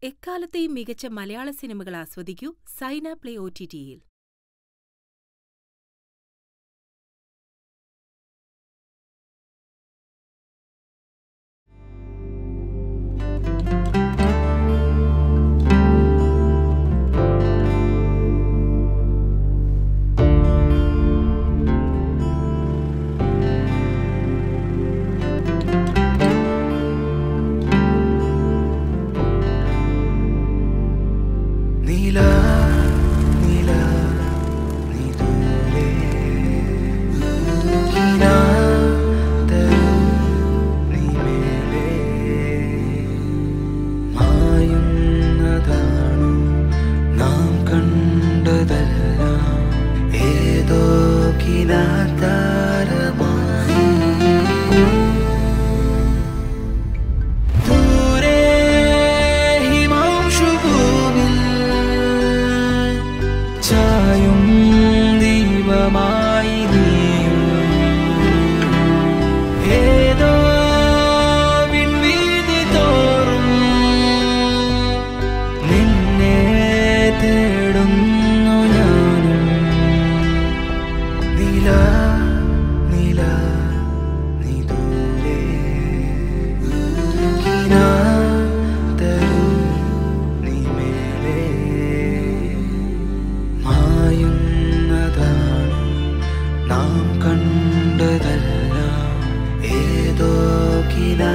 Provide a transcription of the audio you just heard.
എക്കാലത്തെയും മികച്ച മലയാള സിനിമകൾ ആസ്വദിക്കൂ സൈന പ്ലേ ഒ ടി ടിയിൽ നീല നീല നീ ദൂരെ കിനാതരു നീ മേലെ മായുന്നതാണു നാം കണ്ടതെല്ലാം ഏതോ കിനാതാരമായി ദൂരെ ഹിമാംശുഭൂമിൽ ചായും ദീപമായി നീയും ഏതോ വിൺവീതി തോറും നിന്നെ തേടുന്നു ഞാനും നീല നീല നീ ദൂരെ കിനാതരു നീ മേലെ മായുന്നതാണ് നാം കണ്ടതെല്ലാം ഏതോ കിനാ